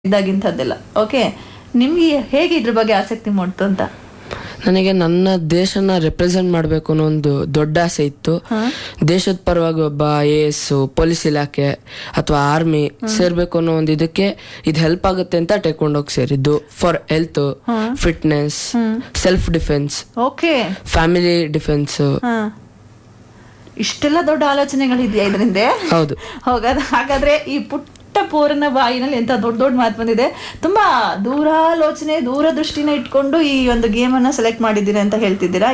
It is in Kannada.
ಇದ್ದಾಗಿಂಥದ್ದೆಲ್ಲ ಓಕೆ ನಿಮ್ಗೆ ಹೇಗೆ ಇದ್ರ ಬಗ್ಗೆ ಆಸಕ್ತಿ ಮೂಡ್ತು ಅಂತ ನನಗೆ ನನ್ನ ದೇಶನ ರೆಪ್ರೆಸೆಂಟ್ ಮಾಡಬೇಕು ಅನ್ನೋ ಒಂದು ದೊಡ್ಡ ಆಸೆ ಇತ್ತು ದೇಶದ ಪರವಾಗಿ ಒಬ್ಬ ಐ ಎ ಎಸ್ ಪೊಲೀಸ್ ಇಲಾಖೆ ಅಥವಾ ಆರ್ಮಿ ಸೇರ್ಬೇಕು ಅನ್ನೋ ಒಂದು ಇದಕ್ಕೆ ಇದು ಹೆಲ್ಪ್ ಆಗುತ್ತೆ ಅಂತ ಟೆಕೊಂಡೋಗಿ ಸೇರಿದ್ದು for health fitness self defence okay family defence ಹಾ ಇಷ್ಟೆಲ್ಲ ದೊಡ್ಡ ಆಲೋಚನೆಗಳಿದೆಯಾ ಇದರಿಂದ ಹೌದು ಹೋಗದ ಹಾಗಾದ್ರೆ ಈ ಪುಟ್ಟ ಪೋರನ ಬಾಯಿನಲ್ಲಿ ಎಂತ ದೊಡ್ಡ ದೊಡ್ಡ ಮಾತು ಬಂದಿದೆ ತುಂಬಾ ದೂರಾಲೋಚನೆ ದೂರದೃಷ್ಟಿನ ಇಟ್ಕೊಂಡು ಈ ಒಂದು ಗೇಮ್ ಅನ್ನ ಸೆಲೆಕ್ಟ್ ಮಾಡಿದ್ದೀರಾ ಅಂತ ಹೇಳ್ತಿದ್ದೀರಾ